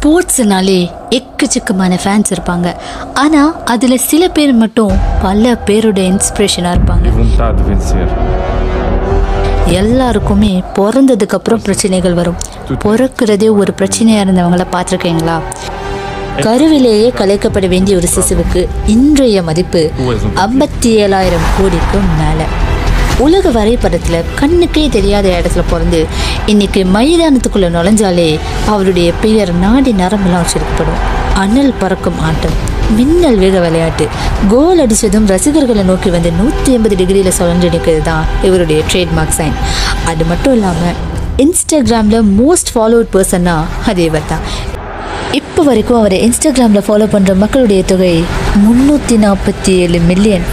ஸ்போர்ட்ஸ்னாலே எக்கச்சக்கமான ஃபேன்ஸ் இருப்பாங்க ஆனால் அதில் சில பேர் மட்டும் பல பேரோட இன்ஸ்பிரேஷனாக இருப்பாங்க vontade de vencer. எல்லாருக்குமே பிறந்ததுக்கு அப்புறம் பிரச்சனைகள் வரும் பிறக்கிறதே ஒரு பிரச்சனையா இருந்தவங்கள பார்த்துருக்கீங்களா கருவிலேயே கலைக்கப்பட வேண்டிய ஒரு சிசுவுக்கு இன்றைய மதிப்பு ஐம்பத்தி ஏழாயிரம் கோடிக்கு மேலே உலக வரைபடத்துல கண்ணுக்கே தெரியாத இடத்துல பிறந்து இன்னைக்கு மைதானத்துக்குள்ள நுழைஞ்சாலே அவருடைய பெயர் நாடி நரம்பெல்லாம் வச்சிருக்கப்படும் அனல் பறக்கும் ஆட்டம் மின்னல் வேக விளையாட்டு கோல் அடிச்சதும் ரசிகர்களை நோக்கி வந்து நூற்றி எண்பது டிகிரியில் சுழன்று நிற்கிறது தான் இவருடைய ட்ரேட்மார்க் சைன் அது மட்டும் இல்லாமல் இன்ஸ்டாகிராமில் மோஸ்ட் ஃபாலோவர்ட் பர்சன்னா அது இவர் தான் இப்போ வரைக்கும் அவரை இன்ஸ்டாகிராமில் ஃபாலோ பண்ணுற மக்களுடைய தொகை முந்நூற்றி நாற்பத்தி ஏழு மில்லியன்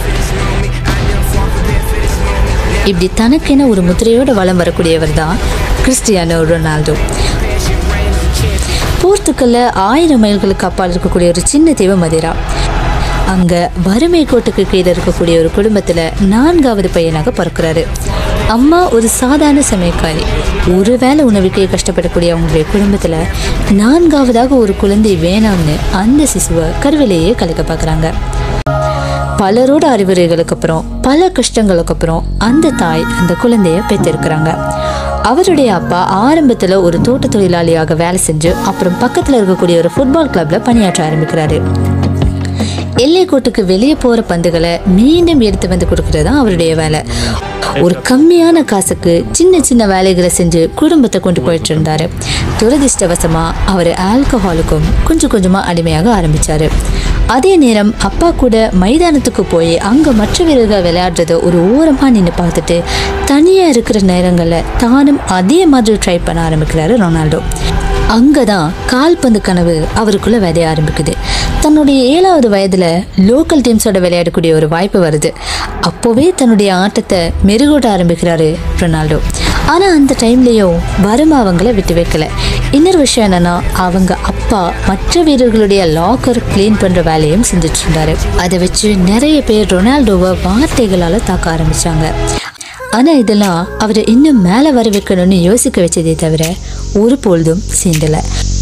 இப்படி தனக்கென ஒரு முத்திரையோட வலம் வரக்கூடியவர் தான் கிறிஸ்டியானோ ரொனால்டோ போர்த்துக்கல்ல ஆயிரம் மைல்களுக்கு அப்பால் இருக்கக்கூடிய ஒரு சின்ன தீவு மதிரா அங்க வறுமை கோட்டுக்கு கீழே இருக்கக்கூடிய ஒரு குடும்பத்துல நான்காவது பையனாக பிறக்கிறாரு அம்மா ஒரு சாதாரண சமயக்காரி ஒருவேளை உணவுக்கே கஷ்டப்படக்கூடிய அவங்களுடைய குடும்பத்துல நான்காவதாக ஒரு குழந்தை வேணாம்னு அந்த சிசுவை கருவிலேயே கலைக்க பார்க்குறாங்க பலரோட அறிவுரைகளுக்கு அப்புறம் பல கஷ்டங்களுக்கு அப்புறம் அந்த தாய் அந்த குழந்தைய பெற்றிருக்கிறாங்க அவருடைய அப்பா ஆரம்பத்துல ஒரு தோட்ட தொழிலாளியாக வேலை செஞ்சு அப்புறம் பக்கத்துல இருக்கக்கூடிய ஒரு ஃபுட்பால் கிளப்ல பணியாற்ற ஆரம்பிக்கிறாரு எல்லைக்கோட்டுக்கு வெளியே போற பந்துகளை மீண்டும் எடுத்து வந்து கொடுக்கறது தான் அவருடைய வேலை ஒரு கம்மியான காசுக்கு சின்ன சின்ன வேலைகளை செஞ்சு குடும்பத்தை கொண்டு போயிட்டு இருந்தாரு துரதிர்ஷ்டவசமா அவர் ஆல்கஹாலுக்கும் கொஞ்சம் கொஞ்சமா அடிமையாக ஆரம்பிச்சாரு அதே நேரம் அப்பா கூட மைதானத்துக்கு போய் அங்க மற்ற வீரர்கள் விளையாடுறத ஒரு ஓரமா நின்று பார்த்துட்டு தனியா இருக்கிற நேரங்களில் தானும் அதே மாதிரி ட்ரை பண்ண ஆரம்பிக்கிறாரு ரொனால்டோ அங்கதான் கால்பந்து கனவு அவருக்குள்ள விதைய ஆரம்பிக்குது தன்னுடைய ஏழாவது வயதுல லோக்கல் டீம்ஸோட விளையாடக்கூடிய ஒரு வாய்ப்பு வருது அப்போவே தன்னுடைய ஆட்டத்தை மெருகூட்ட ஆரம்பிக்கிறாரு ரொனால்டோ ஆனா அந்த டைம்லயும் வறுமை அவங்கள விட்டு வைக்கல இன்னொரு விஷயம் என்னன்னா அவங்க அப்பா மற்ற வீரர்களுடைய லாக்கர் க்ளீன் பண்ற வேலையும் செஞ்சுட்டு இருந்தாரு அதை வச்சு நிறைய பேர் ரொனால்டோவை வார்த்தைகளால தாக்க ஆரம்பிச்சாங்க ஆனா இதெல்லாம் அவரை இன்னும் மேல வர வைக்கணும்னு யோசிக்க வச்சதே தவிர ஒரு பொழுதும் சேர்ந்தல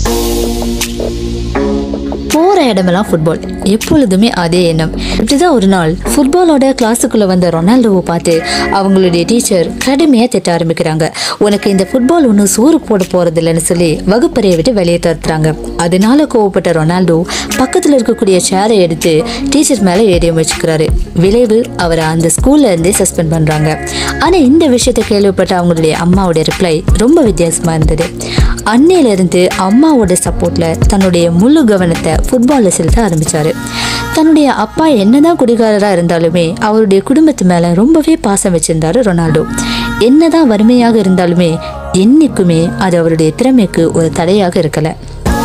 போற இடமெல்லாம் ஃபுட்பால் எப்பொழுதுமே அதே எண்ணம் இப்படிதான் ஒரு நாள் ஃபுட்பாலோட கிளாஸுக்குள்ள வந்த ரொனால்டோவை பார்த்து அவங்களுடைய டீச்சர் கடுமையா திட்ட ஆரம்பிக்கிறாங்க உனக்கு இந்த ஃபுட்பால் ஒன்றும் சோறு போட போறது இல்லைன்னு சொல்லி வகுப்பறையை விட்டு வெளியே தருத்துறாங்க அதனால கோவப்பட்ட ரொனால்டோ பக்கத்துல இருக்கக்கூடிய சேரை எடுத்து டீச்சர் மேல ஏறிய முயற்சிக்கிறாரு விளைவு அவரை அந்த ஸ்கூல்ல இருந்தே சஸ்பெண்ட் பண்றாங்க ஆனா இந்த விஷயத்தை கேள்விப்பட்ட அவங்களுடைய அம்மாவோட ரிப்ளை ரொம்ப வித்தியாசமா இருந்தது அன்னையில இருந்து அம்மாவோட சப்போர்ட்ல தன்னுடைய முழு கவனத்தை ஃபுட்பால்ல செலுத்த ஆரம்பிச்சாரு தன்னுடைய அப்பா என்னதான் குடிகாரரா இருந்தாலுமே அவருடைய குடும்பத்து மேல ரொம்பவே பாசம் வச்சிருந்தாரு ரொனால்டோ என்னதான் வறுமையாக இருந்தாலுமே என்னைக்குமே அது அவருடைய திறமைக்கு ஒரு தடையாக இருக்கல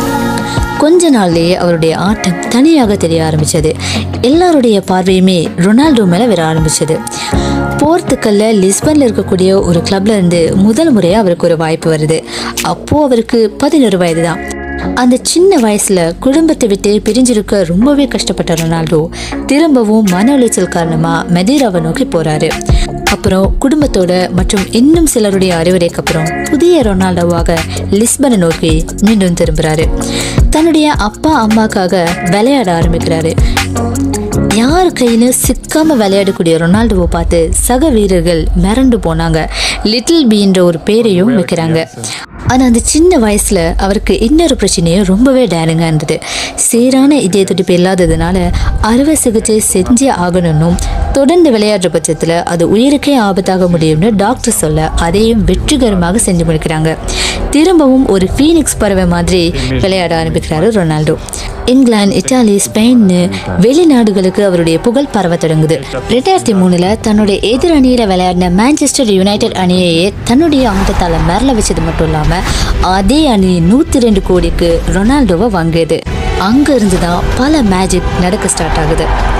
கொஞ்ச நாள்லயே அவருடைய ஆட்டம் தனியாக தெரிய ஆரம்பிச்சது எல்லாருடைய பார்வையுமே ரொனால்டோ மேல வர ஆரம்பிச்சது போர்த்துக்கல்ல லிஸ்பன்ல இருக்கக்கூடிய ஒரு கிளப்ல இருந்து முதல் முறையா அவருக்கு ஒரு வாய்ப்பு வருது அப்போ அவருக்கு பதினொரு வயது தான் அந்த சின்ன வயசுல குடும்பத்தை விட்டு பிரிஞ்சிருக்க ரொம்பவே கஷ்டப்பட்ட ரொனால்டோ திரும்பவும் மன உளைச்சல் காரணமா மெதீராவை நோக்கி போறாரு அப்புறம் குடும்பத்தோட மற்றும் இன்னும் சிலருடைய அறிவுரைக்கு அப்புறம் புதிய ரொனால்டோவாக லிஸ்பனை நோக்கி மீண்டும் திரும்புறாரு தன்னுடைய அப்பா அம்மாக்காக விளையாட ஆரம்பிக்கிறாரு யார் கையிலும் சிக்காம விளையாடக்கூடிய ரொனால்டோவை பார்த்து சக வீரர்கள் மிரண்டு போனாங்க லிட்டில் பீன்ற ஒரு பேரையும் வைக்கிறாங்க ஆனா அந்த சின்ன வயசுல அவருக்கு இன்னொரு பிரச்சனையும் ரொம்பவே டேரிங்கா இருந்தது சீரான இதய துடிப்பு இல்லாததுனால அறுவை சிகிச்சை செஞ்சே ஆகணும்னும் தொடர்ந்து விளையாடுற பட்சத்துல அது உயிருக்கே ஆபத்தாக முடியும்னு டாக்டர் சொல்ல அதையும் வெற்றிகரமாக செஞ்சு முடிக்கிறாங்க திரும்பவும் ஒரு ஃபீனிக்ஸ் பறவை மாதிரி விளையாட ஆரம்பிக்கிறாரு ரொனால்டோ இங்கிலாந்து இத்தாலி ஸ்பெயின்னு வெளிநாடுகளுக்கு அவருடைய புகழ் பரவ தொடங்குது ரெண்டாயிரத்தி மூணுல தன்னுடைய எதிர் அணியில விளையாடின மான்செஸ்டர் யுனைடெட் அணியையே தன்னுடைய ஆட்டத்தால மிரள வச்சது மட்டும் இல்லாம அதே அணி நூத்தி ரெண்டு கோடிக்கு ரொனால்டோவை வாங்கியது அங்க இருந்து தான் பல மேஜிக் நடக்க ஸ்டார்ட் ஆகுது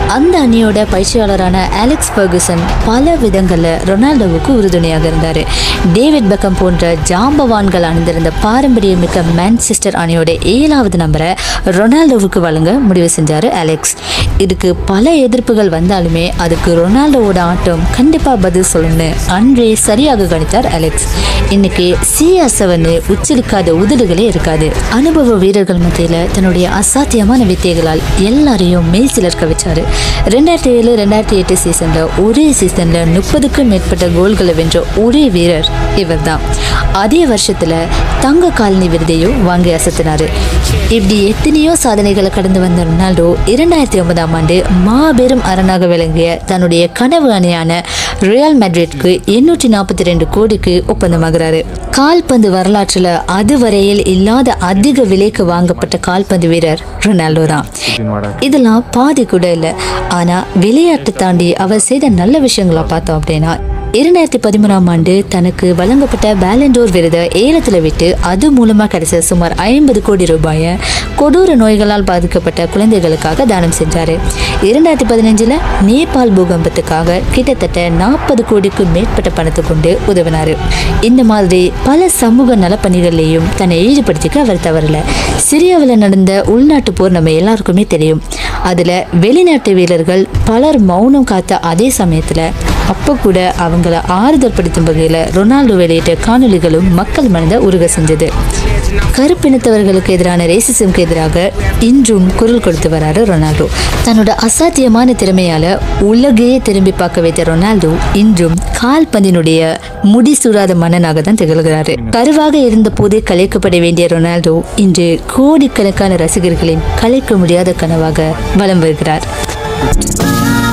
அந்த அணியோட பயிற்சியாளரான அலெக்ஸ் ஃபர்குசன் பல விதங்களில் ரொனால்டோவுக்கு உறுதுணையாக இருந்தார் டேவிட் பெக்கம் போன்ற ஜாம்பவான்கள் அணிந்திருந்த பாரம்பரியமிக்க மான்செஸ்டர் அணியோட ஏழாவது நம்பரை ரொனால்டோவுக்கு வழங்க முடிவு செஞ்சார் அலெக்ஸ் இதுக்கு பல எதிர்ப்புகள் வந்தாலுமே அதுக்கு ரொனால்டோவோட ஆட்டம் கண்டிப்பாக பதில் சொல்லணும்னு அன்றே சரியாக கணித்தார் அலெக்ஸ் இன்னைக்கு சிஆர் செவன் உச்சரிக்காத உதடுகளே இருக்காது அனுபவ வீரர்கள் மத்தியில் தன்னுடைய அசாத்தியமான வித்தைகளால் எல்லாரையும் மெய் சிலர்க்க வச்சாரு ரெண்டாயிரத்தி ஏழு ரெண்டாயிரத்தி எட்டு சீசனில் ஒரே சீசனில் முப்பதுக்கும் மேற்பட்ட கோல்களை வென்ற ஒரே வீரர் இவர்தான் அதே வருஷத்தில் தங்க காலனி விருதையும் வாங்கி அசத்தினாரு இப்படி எத்தனையோ சாதனைகளை கடந்து வந்த ரொனால்டோ இரண்டாயிரத்தி ஒன்பதாம் ஆண்டு மாபெரும் அரணாக விளங்கிய தன்னுடைய கனவு அணியான ரியல் மேட்ரிட்க்கு எண்ணூற்றி நாற்பத்தி ரெண்டு கோடிக்கு ஒப்பந்தமாகிறாரு கால்பந்து வரலாற்றில் அதுவரையில் இல்லாத அதிக விலைக்கு வாங்கப்பட்ட கால்பந்து வீரர் ரொனால்டோ தான் இதெல்லாம் பாதி கூட இல்லை ஆனால் விளையாட்டு தாண்டி அவர் செய்த நல்ல விஷயங்களை பார்த்தோம் அப்படின்னா இரண்டாயிரத்தி பதிமூணாம் ஆண்டு தனக்கு வழங்கப்பட்ட பேலண்டோர் விருதை ஏலத்தில் விட்டு அது மூலமாக கிடைச்ச சுமார் ஐம்பது கோடி ரூபாயை கொடூர நோய்களால் பாதிக்கப்பட்ட குழந்தைகளுக்காக தானம் செஞ்சார் இரண்டாயிரத்தி பதினஞ்சில் நேபாள் பூகம்பத்துக்காக கிட்டத்தட்ட நாற்பது கோடிக்கு மேற்பட்ட பணத்தை கொண்டு உதவினார் இந்த மாதிரி பல சமூக நலப்பணிகள்லையும் தன்னை ஈடுபடுத்திக்க அவர் தவறல சிரியாவில் நடந்த உள்நாட்டு போர் நம்ம எல்லாருக்குமே தெரியும் அதில் வெளிநாட்டு வீரர்கள் பலர் மௌனம் காத்த அதே சமயத்தில் அப்போ கூட அவங்கள ஆறுதல் படுத்தும் வகையில் ரொனால்டோ வெளியிட்ட காணொளிகளும் மக்கள் மனதை உருக செஞ்சது கருப்பினத்தவர்களுக்கு எதிரான ரேசிசம்க்கு எதிராக இன்றும் குரல் கொடுத்து வராரு ரொனால்டோ தன்னோட அசாத்தியமான திறமையால உலகையே திரும்பி பார்க்க வைத்த ரொனால்டோ இன்றும் கால்பந்தினுடைய முடிசூடாத மன்னனாக தான் திகழ்கிறாரு கருவாக இருந்த போதே கலைக்கப்பட வேண்டிய ரொனால்டோ இன்று கோடிக்கணக்கான ரசிகர்களின் கலைக்க முடியாத கனவாக வலம் வருகிறார்